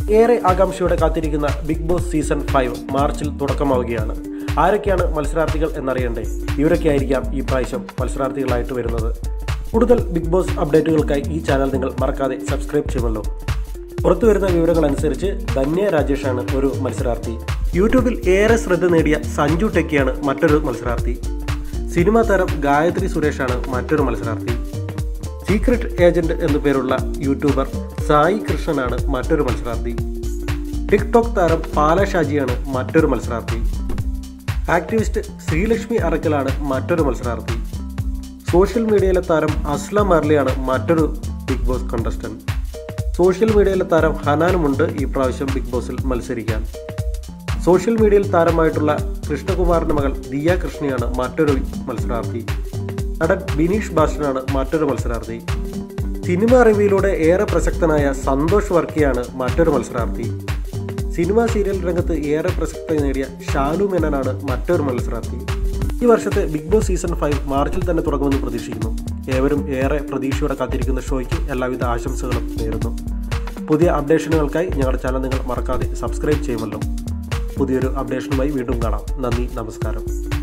ഏറെ ആകാംക്ഷയോടെ കാത്തിരിക്കുന്ന ബിഗ് ബോസ് സീസൺ ഫൈവ് മാർച്ചിൽ തുടക്കമാവുകയാണ് ആരൊക്കെയാണ് മത്സരാർത്ഥികൾ എന്നറിയണ്ടേ ഇവരൊക്കെ ആയിരിക്കാം ഈ പ്രാവശ്യം മത്സരാർത്ഥികളായിട്ട് വരുന്നത് കൂടുതൽ ബിഗ് ബോസ് അപ്ഡേറ്റുകൾക്കായി ഈ ചാനൽ നിങ്ങൾ മറക്കാതെ സബ്സ്ക്രൈബ് ചെയ്യുമല്ലോ പുറത്തു വരുന്ന വിവരങ്ങൾ അനുസരിച്ച് ധന്യ രാജേഷാണ് ഒരു മത്സരാർത്ഥി യൂട്യൂബിൽ ഏറെ ശ്രദ്ധ നേടിയ സഞ്ജു ടെക്കിയാണ് മറ്റൊരു മത്സരാർത്ഥി സിനിമാ താരം ഗായത്രി സുരേഷാണ് മറ്റൊരു മത്സരാർത്ഥി സീക്രട്ട് ഏജന്റ് എന്നു പേരുള്ള യൂട്യൂബർ സായി കൃഷ്ണനാണ് മറ്റൊരു മത്സരാർത്ഥി ടിക്ടോക്ക് താരം പാല ഷാജിയാണ് മറ്റൊരു മത്സരാർത്ഥി ആക്ടിവിസ്റ്റ് ശ്രീലക്ഷ്മി അറക്കലാണ് മറ്റൊരു മത്സരാർത്ഥി സോഷ്യൽ മീഡിയയിലെ താരം അസ്ലം അർലിയാണ് മറ്റൊരു ബിഗ് ബോസ് കണ്ടസ്റ്റന്റ് സോഷ്യൽ മീഡിയയിലെ താരം ഹനാനുമുണ്ട് ഈ പ്രാവശ്യം ബിഗ് ബോസിൽ മത്സരിക്കാൻ സോഷ്യൽ മീഡിയയിൽ താരമായിട്ടുള്ള കൃഷ്ണകുമാറിന്റെ മകൾ ദിയ കൃഷ്ണയാണ് മറ്റൊരു മത്സരാർത്ഥി നടൻ ബിനീഷ് ബാസ്റ്റനാണ് മറ്റൊരു മത്സരാർത്ഥി സിനിമ റിവ്യൂയിലൂടെ ഏറെ പ്രസക്തനായ സന്തോഷ് വർക്കിയാണ് മറ്റൊരു മത്സരാർത്ഥി സിനിമാ സീരിയൽ രംഗത്ത് ഏറെ പ്രസക്തി നേടിയ ഷാലു മേനനാണ് മറ്റൊരു മത്സരാർത്ഥി ഈ വർഷത്തെ ബിഗ് ബോസ് സീസൺ ഫൈവ് മാർച്ചിൽ തന്നെ തുടങ്ങുമെന്ന് പ്രതീക്ഷിക്കുന്നു ഏവരും ഏറെ പ്രതീക്ഷയോടെ കാത്തിരിക്കുന്ന ഷോയ്ക്ക് എല്ലാവിധ ആശംസകളും നേരുന്നു പുതിയ അപ്ഡേഷനുകൾക്കായി ഞങ്ങളുടെ ചാനൽ നിങ്ങൾ മറക്കാതെ സബ്സ്ക്രൈബ് ചെയ്യുമല്ലോ പുതിയൊരു അപ്ഡേഷനുമായി വീണ്ടും കാണാം നന്ദി നമസ്കാരം